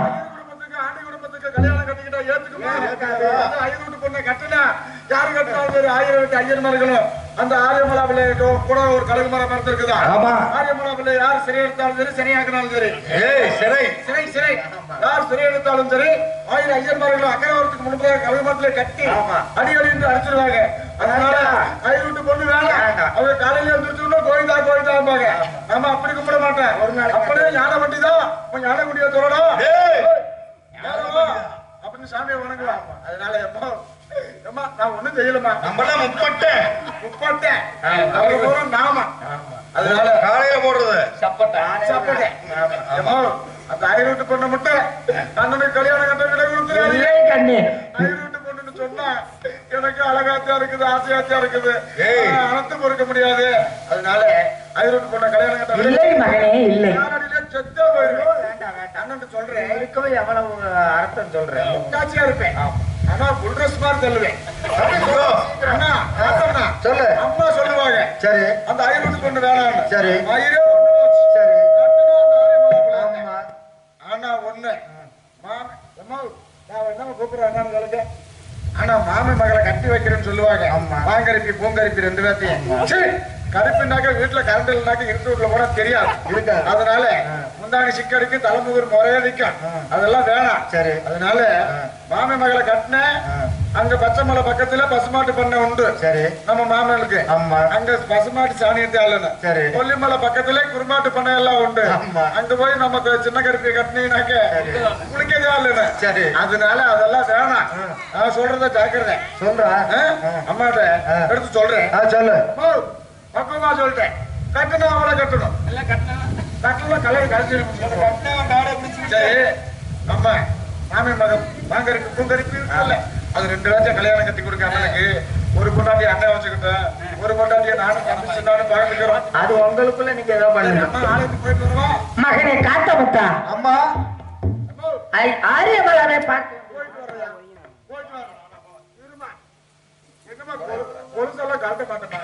அந்த ஆரியமலாவில கூட ஒரு கழுகு மரம் மரத்திருக்குதா ஆமா. ஆரியமலாவில யார் சிறை எடுத்தாலும் சரி சரியாக்கினாலும் சரி ஏய் சிறை சிறை சிறை யார் சிறை எடுத்தாலும் சரி ஆயிரம் ஐயன்மார்களும் அக்கரவரத்துக்கு முன்பதாக கழுகுமரத்திலே கட்டி அடி அடி என்று அடிச்சிருவாங்க அதனால கை விட்டு பொண்ணு வேணாம் அவங்க காலையில எழுந்திரிச்சோம்னா கோயிந்தா கோயிந்தாம்பாங்க நம்ம அப்படி கும்பிட மாட்டேன் ஒரு நாள் அப்படியே ஞான வண்டி தான் ஞான குடிய சொல்லணும் ஏய் அப்படின்னு சாமியை வணங்குவான் அதனால எப்போ அம்மா நான் ஒண்ணும் செய்யலமா நம்மளாம் முப்பட்டை முப்பட்டேன் அவங்க பூரா நாம அதனால காலையில போடுறது சாப்பிட்டேன் ஏம்மா, அந்த ஐநூட்டு பொண்ணை மட்டும் அண்ணனுக்கு கல்யாணம் கட்ட விட கொடுத்துறாரு இல்லை கண்ணே ஐநூட்டு பொண்ணுன்னு சொன்னா எனக்கு அழகாத்தியா இருக்குது ஆசையாத்தியா இருக்குது ஏய். ஆனா, அனத்து பொறுக்க முடியாது அதனால ஐநூட்டு பொண்ணை கல்யாணம் கட்ட விட இல்லை மகனே இல்லை யாரடியிலே செத்தே போயிடும் அண்ணன் சொல்றேன் இருக்கவே எவ்வளவு அர்த்தம் சொல்றேன் முக்காட்சியா இருப்பேன் ஆனா புல் ட்ரெஸ் மாதிரி சொல்லுவேன் ஐயோ, அண்ணா அண்ணா சொல்லு அம்மா சொல்லுவாங்க சரி அந்த ஐநூட்டு பொண்ணு வேணாம் சரி. ஐயோ ஒண்ணு போச்சு. சரி கட்டணும் அந்த ஆரியமலை பிள்ளை. ஆமா ஆனா ஒண்ணு மாமி அம்மா நான் என்ன கூப்பிடுறேன் என்னன்னு சொல்லுங்க ஆனா மாமி மகளை கட்டி வைக்கிறேன்னு சொல்லுவாங்க ஆமா. மாங்கரிப்பி பூங்கரிப்பி ரெண்டு பேர்த்தையும் சரி கருப்புனாக்க வீட்டுல கரண்ட் இல்லைனாக்க இருட்டு வீட்டுல போனா தெரியாது இருக்காது. அதனால முந்தாணி சிக்கடிக்கு தலைமுகர் முறையா நிக்கும் அதெல்லாம் வேணாம் சரி. அதனால மாமி மகளை கட்டினேன் அங்க பச்சை மலை பக்கத்துல பசுமாட்டு பண்ணை உண்டு சரி நம்ம மாமனுக்கு ஆமா அங்க பசுமாட்டு சாணியத்தை அல்லணும் சரி. கொல்லிமலை பக்கத்துல குருமாட்டு பண்ணை எல்லாம் உண்டு ஆமா. அங்க போய் நமக்கு சின்ன கருப்பி கட்டினீங்கனாக்க குளிக்கவே அல்லணும் சரி. அதனால அதெல்லாம் வேணாம் நான் சொல்றத ஜாக்கிரதை சொல்றா ஆ? அம்மாட்ட ஆ. எடுத்து சொல்றேன் ஆ சொல்லு போ, பக்குவமா சொல்லிட்டேன் கட்டணும் அவளை கட்டணும் எல்லாம் கட்டணும் கட்டணும் கலர் கழிச்சிடும் சரி அம்மா மாமி மகன் மாங்கருக்கு பூங்கரிப்பு இருக்குல்ல அது ரெண்டு லட்சம் கல்யாணம் கட்டி கொடுக்க அண்ணனுக்கு ஒரு பொண்டாட்டி அண்ணன் வச்சுக்கிட்டேன் ஒரு பொண்டாட்டியை நானும் தம்பி சின்னாலும் பழகிக்கிறோம் அது உங்களுக்குள்ள நீங்க ஏதோ பண்ணுங்க அம்மா ஆலயத்துக்கு போயிட்டு வருவோம் மகனே காத்தமுத்தா அம்மா ஆரியமலாவை பார்த்து போயிட்டு வர்றியா போயிட்டு வர இருமா என்னம்மா கொலு- கொலுசெல்லாம் கழட்ட மாட்டேமா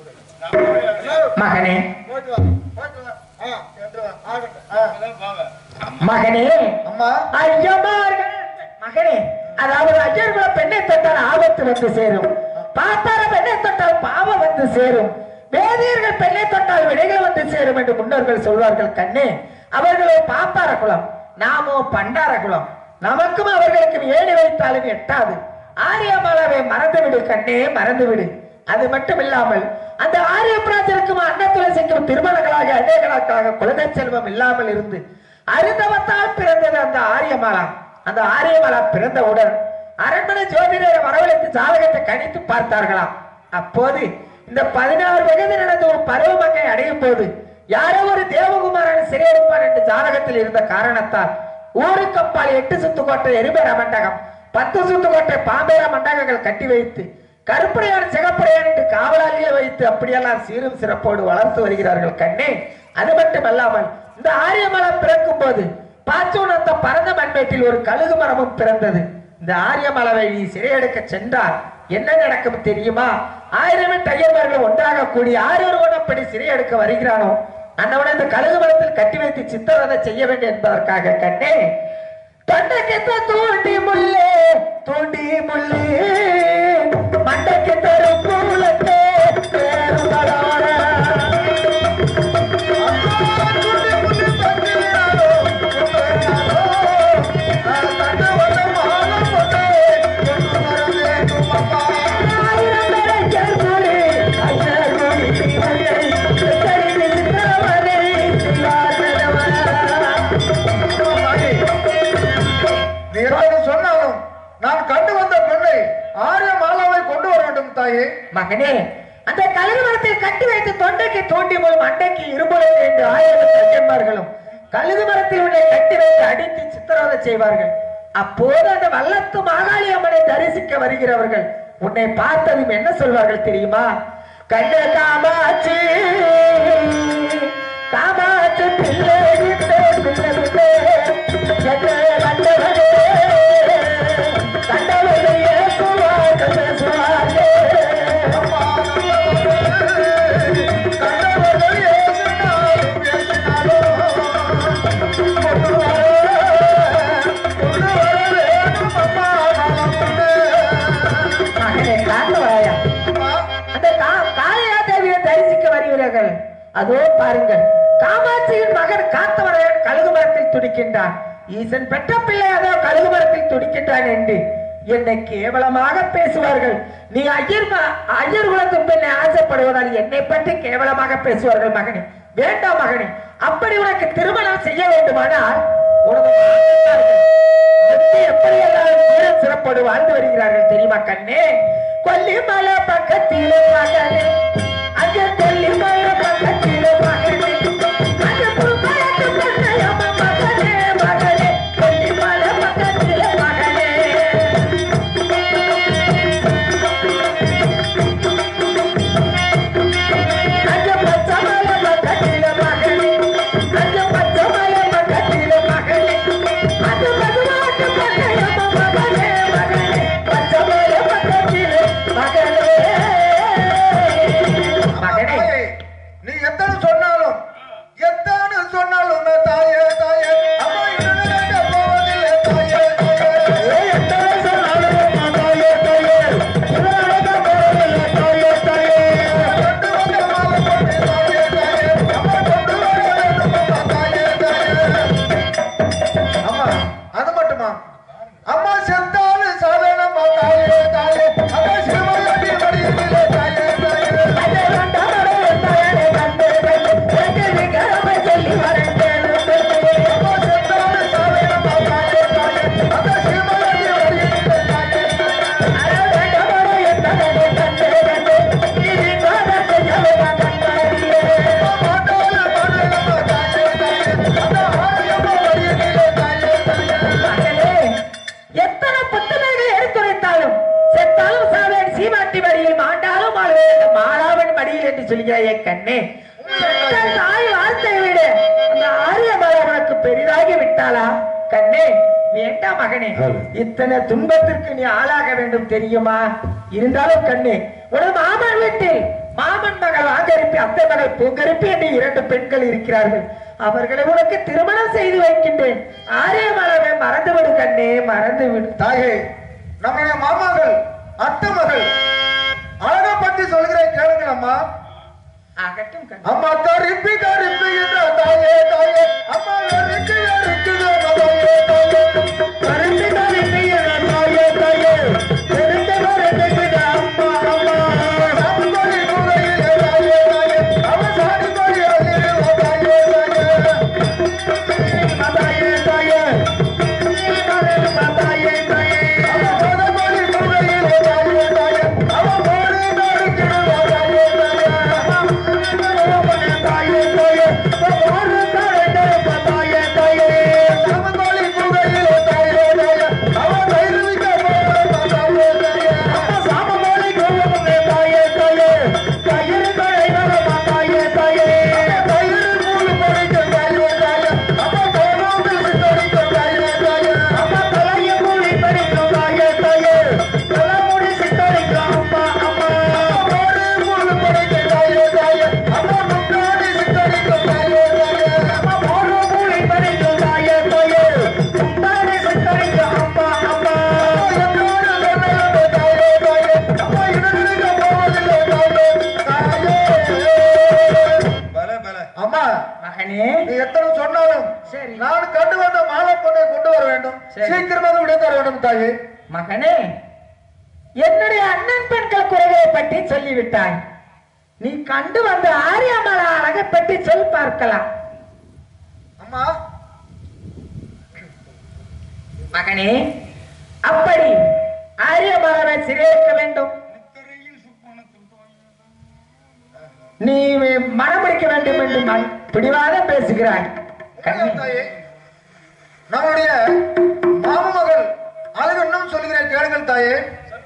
மகனே போயிட்டு வா போயிட்டு வா ஆ என்று வா ஆகட்டும் ஆ அதான் போங்க மகனே அம்மா ஐயமார்கள் மகனே அதாவது ஐயர்குல பெண்ணை தொட்டால் ஆபத்து வந்து சேரும் பாத்தார பெண்ணை தொட்டால் பாவம் வந்து சேரும் வேதியர்கள் பெண்ணை தொட்டால் விடைகள் வந்து சேரும் என்று முன்னோர்கள் சொல்வார்கள் கண்ணே அவர்களோ பாப்பார குலம் நாமோ பண்டார குலம் நமக்கும் அவர்களுக்கும் ஏணி வைத்தாலும் எட்டாது ஆரியமாலாவை மறந்துவிடு கண்ணே மறந்துவிடு அது மட்டும் இல்லாமல் அந்த ஆரிய பிராஜருக்கும் அன்ன துளசிக்கும் திருமணங்களாக அநேகளாக்காக குழந்தை செல்வம் இல்லாமல் இருந்து அருந்தவத்தால் பிறந்தது அந்த ஆரியமாலா அந்த ஆரியமாலா பிறந்தவுடன் அரண்மனை ஜோதிடரை வரவழைத்து ஜாதகத்தை கணித்து பார்த்தார்களாம் அப்போது இந்த பதினாறு வயது நடந்த ஒரு பருவமங்கை அடையும் போது யாரோ ஒரு தேவகுமாரன் சிறையெடுப்பார் என்று ஜாதகத்தில் இருந்த காரணத்தால் ஊருக்கு அப்பால் எட்டு சுத்துக்கோட்டை எரிபேர மண்டகம் பத்து சுத்துக்கோட்டை பாம்பேர மண்டகங்கள் கட்டி வைத்து கருப்படையான் சிகப்படையான் என்று காவலாளிகளை வைத்து அப்படியெல்லாம் சீரும் சிறப்போடு வளர்த்து வருகிறார்கள் கண்ணே அது மட்டுமல்லாமல் இந்த ஆரியமலம் பிறக்கும் போது பாச்சோனத்த பரந்த மண்மேட்டில் ஒரு கழுகு மரமும் பிறந்தது இந்த ஆரியமலவை நீ சிறையெடுக்க சென்றால் என்ன நடக்கும் தெரியுமா ஆயிரம் எட்டு ஐயர்மார்கள் ஒன்றாக கூடி ஆரொருவன் அப்படி சிறையெடுக்க வருகிறானோ அன்னவனை இந்த கழுகு மரத்தில் கட்டி வைத்து சித்திரவதை செய்ய வேண்டும் என்பதற்காக கண்ணே தொண்டைக்கிட்ட தூண்டி முள்ளே தூண்டி முள்ளே மண்டைக்கு தரும் கூலத்தே பேருமலோட ஆயிரம் பேரையர் மொழி, ஐயர் மொழி, ஐயர் சித்தரின் சித்திரவதை செய்யாதவன். நீ எவ்வளவு சொன்னாலும் நான் கண்டு வந்த பெண்ணை ஆரிய மாலாவை கொண்டு வர வேண்டும் தாயே மகனே அந்த கழுகுமரத்தில் கட்டி வைத்து தொண்டைக்கு தோண்டி போல் மண்டைக்கு இருபுலம் என்று ஆயிரம் ஐயன்மார்களும் கழுகு மரத்தில் உன்னை கட்டி வைத்து அடித்து சித்திரவதை செய்வார்கள் அப்போது அந்த வல்லத்து மாகாளி அம்மனை தரிசிக்க வருகிறவர்கள் உன்னை பார்த்ததும் என்ன சொல்வார்கள் தெரியுமா கண்ண காமாட்சி காமாட்சி பிள்ளை இந்த பிள்ளை பிள்ளை என்னை கண்டவனே கண்டவனை ஏசுவார் பேசுவாரே மகனே காத்தவராயா அந்த கா- காளையா தேவியை தரிசிக்க வருகிறீர்கள் அதோ பாருங்கள் காமாட்சியின் மகன் காத்தவரையன் கழுகு மரத்தில் துடிக்கின்றான் ஈசன் பெற்ற பிள்ளை அதோ கழுகு மரத்தில் துடிக்கின்றான் என்று என்னை கேவலமாக பேசுவார்கள் நீ ஐயர் ம- ஐயர் குலத்து பெண்ணை ஆசைப்படுவதால் என்னை பற்றி கேவலமாக பேசுவார்கள் மகனே வேண்டாம் மகனே அப்படி உனக்கு திருமணம் செய்ய வேண்டுமானால் உனது மாமனார்கள் எப்படி எப்படி எல்லாரும் சீரம் சிறப்போடு வாழ்ந்து வருகிறார்கள் தெரியுமா கண்ணே கொல்லிமலை பக்கத்திலே மகனே அங்கே கொல்லிமலை பக்கத்திலே மகனே அங்கே புல்பாயத்து பொன்னையம்மா மகனே மகனே கொல்லிமலை பக்கத்திலே மகனே அங்கே பச்சமலை பக்கத்திலே மகனே அங்கே பச்சமலை பக்கத்திலே மகனே அது பகவாட்டு பக்கையம்மா மகனே மகனே பச்சமலை பக்கத்திலே மகனே வந்தீர்கள் என்று சொல்கிறாயே கண்ணே பெற்ற தாய் வாழ்த்தை விட அந்த ஆரியமலை உனக்கு பெரிதாகி விட்டாளா கண்ணே வேண்டாம் மகனே இத்தனை துன்பத்திற்கு நீ ஆளாக வேண்டும் தெரியுமா இருந்தாலும் கண்ணே உனது மாமன் வீட்டில் மாமன் மகள் ஆங்கரிப்பி அத்தை மகள் பூங்கரிப்பி என்று இரண்டு பெண்கள் இருக்கிறார்கள் அவர்களை உனக்கு திருமணம் செய்து வைக்கின்றேன் ஆரியமலவை மறந்து விடு கண்ணே மறந்து விடு தாயே நம்முடைய மாமாங்கள் அத்தை மகள் அழகா பத்தி சொல்கிறேன் கேளுங்கள் அம்மா ஆகட்டும் கண்ணே அம்மா கரிப்பி கரிப்பி என்ற தாயே தாயே அம்மா எருக்கு எருக்கு தாயே தாயே கரிப்பி கரிப்பி என்ற தாயே தாயே தெரிந்த வரதுக்கு அம்மா அம்மா சாப்பிட்டு கூடையிலே தாயே தாயே அவ சாடி போய் அள்ளிடுவா தாயே தாயே தாயே தாயே தாயே தாயே அவ சாடி போய் கூடையிலே தாயே தாயே அவ போடு நறுக்கிடுவா தாயே தாயே பல பல அம்மா மகனே நீ எத்தனை சொன்னாலும் சரி. நான் கண்டு வந்த மாலை பொண்ணை கொண்டு வர வேண்டும் சரி. சீக்கிரமாக விட தர வேண்டும் தாயே மகனே என்னுடைய அண்ணன் பெண்கள் குறைகளை பற்றி சொல்லிவிட்டாய் நீ கண்டு வந்த ஆரியமலா அழகை பற்றி சொல் பார்க்கலாம் அம்மா மகனே அப்படி ஆரியமலரை சிறையிருக்க வேண்டும் நீ மனமுடிக்க வேண்டும் என்று மன்- பிடிவாதம் பேசுகிறாய் கண்ணே, தாயே நம்முடைய மாம மகள் அழகு இன்னும் சொல்லுகிறேன் கேளுங்கள் தாயே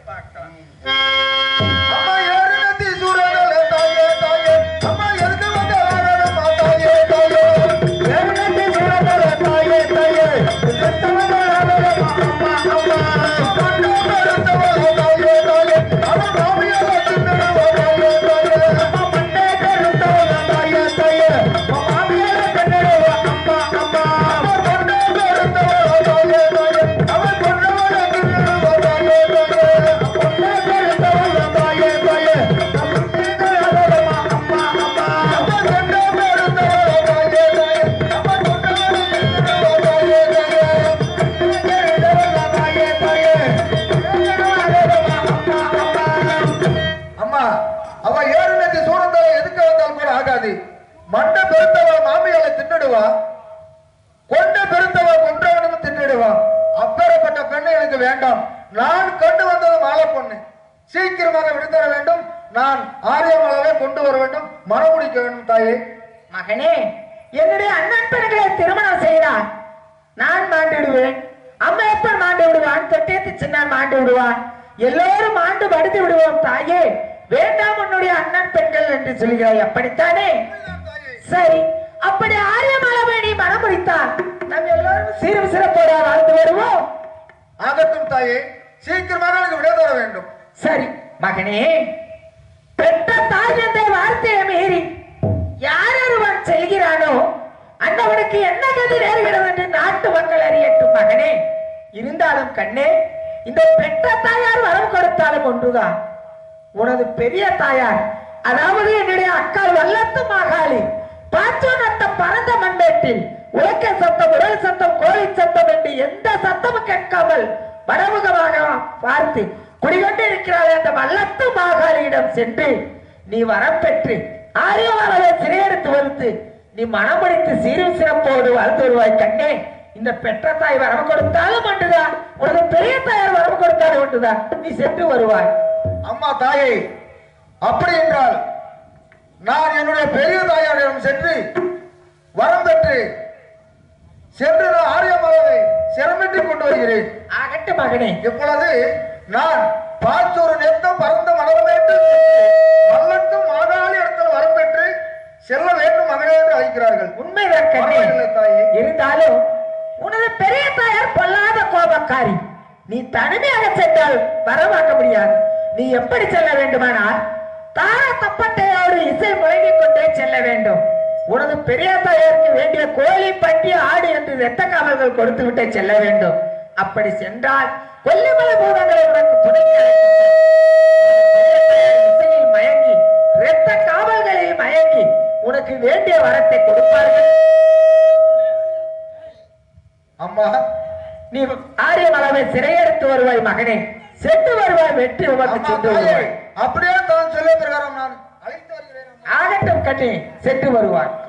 அம்மா ஏறினத்தி சூழலே தாயே தாயே அம்மா எதுக்கு வந்த ஆரமா தாயே தாயே ஏறினத்தி சூழலே தாயே தாயே எத்தனை ஆரமா அம்மா அம்மா கண்ணு கருத்தவள தாயே தாயே அவ மாமியார தின்னவ தாயே தாயே அம்மா மண்ணே கருத்தவள தாயே தாயே அம்மா மாமியார தின்னவ அம்மா அம்மா அம்மா மண்ணே கருத்தவள தாயே தாயே அவ கொண்டவள தின்னவ தாயே தாயே பொண்ணே கருத்தவள தாயே தாயே அம்மா கருத்தவள அம்மா அம்மா அம்மா கொண்டவள கருத்தவள தாயே தாயே அம்மா கொண்டவள தின்னவ தாயே தாயே அம்மா அவ ஏறுநதி சூழ்ந்தால எதுக்கு வந்தால் கூட ஆகாது மண்டை பெருத்தவ மாமியால தின்னுடுவா கொண்ட பெருத்தவ கொன்றவனும் தின்னுடுவா அப்பேறப்பட்ட பெண்ணை எனக்கு வேண்டாம் நான் கொண்டு வந்தது மாலை பொண்ணு சீக்கிரமாக விடுதர வேண்டும் நான் ஆரியமலவை கொண்டு வர வேண்டும் மனமுடிக்க வேண்டும் தாயே மகனே என்னுடைய அண்ணன் பெண்களை திருமணம் செய்தார் நான் மாண்டிடுவேன் அம்மா எப்ப மாண்டு விடுவான் தொட்டேத்து சின்னான் மாண்டு விடுவான் எல்லோரும் மாண்டு படுத்து விடுவோம் தாயே வேண்டாம் உன்னுடைய அண்ணன் பெண்கள் என்று சொல்கிறாய் அப்படித்தானே சரி அப்படி ஆரியமாலவை நீ மனம் முடித்தால் நாம் எல்லோரும் சீரும் சிறப்போட வாழ்ந்து வருவோம் ஆகட்டும் தாயே சீக்கிரமாக எனக்கு விட தர வேண்டும் சரி மகனே பெற்ற தாய் என்ற வார்த்தையை மீறி யார் ஒருவன் செல்கிறானோ அந்தவனுக்கு என்ன கதி நேர்கிறது என்று நாட்டு மக்கள் அறியட்டும் மகனே இருந்தாலும் கண்ணே இந்த பெற்ற தாயார் வரம் கொடுத்தாலும் ஒன்றுதான் உனது பெரிய தாயார் அதாவது என்னுடைய அக்கால் வல்லத்து மாகாளி பாச்சோ நட்ட பரந்த மண்டேட்டில் உலக்க சத்தம் உடல் சத்தம் கோழி சத்தம் என்று எந்த சத்தமும் கேட்காமல் வடமுகமாக பார்த்து குடிகொண்டு இருக்கிறாள் அந்த வல்லத்து மாகாளியிடம் சென்று நீ வரம் பெற்று ஆரியவாளரை சிறையெடுத்து வந்து நீ மனமுடித்து சீரும் சிறப்போடு வாழ்ந்து வருவாய் கண்ணே இந்த பெற்ற தாய் வரவு கொடுத்தாலும் ஒன்றுதான் உனது பெரிய தாயார் வரவு கொடுத்தாலும் ஒன்றுதான் நீ சென்று வருவாய் அம்மா தாயே அப்படி என்றால் நான் என்னுடைய பெரிய தாயாரிடம் சென்று வரம் பெற்று சென்று நான் ஆரியமாவை சிரமிட்டு கொண்டு வருகிறேன் ஆகட்டும் மகனே இப்பொழுது நான் பாச்சொரு நெத்தம் பறந்த மலர்மேட்டு வல்லத்தும் மாதாளி எடுத்த மகனே என்று அழைக்கிறார்கள் உண்மைதான் கண்ணே பரவாயில்லை தாயே. இருந்தாலும் உனது பெரிய தாயார் பொல்லாத கோபக்காரி நீ தனிமையாக சென்றால் வரவாக்க முடியாது நீ எப்படி செல்ல வேண்டுமானால் தார தப்பட்டையோடு இசை முழங்கிக் கொண்டே செல்ல வேண்டும் உனது பெரிய தாயாருக்கு வேண்டிய கோழி பட்டி ஆடு என்று இரத்த காவல்கள் கொடுத்து விட்டே செல்ல வேண்டும் அப்படி சென்றால் கொல்லிமலை பூதங்களை உனக்கு துணைக்கு அழைக்கின்றேன். உனது பெரிய தாயார் இசையில் மயங்கி இரத்த காவல்களில் மயங்கி உனக்கு வேண்டிய வரத்தை கொடுப்பார்கள் அம்மா நீ ஆரியமளவை சிறையெடுத்து வருவாய் மகனே சென்று வருவாய் வெற்றி உமக்கு அம்மா சென்று தாயே வருவாய் அப்படியே தான் சொல்ல பிரகாரம் நான் அழைத்து வருகிறேன் அம்மா. ஆகட்டும் கண்ணே சென்று வருவாய்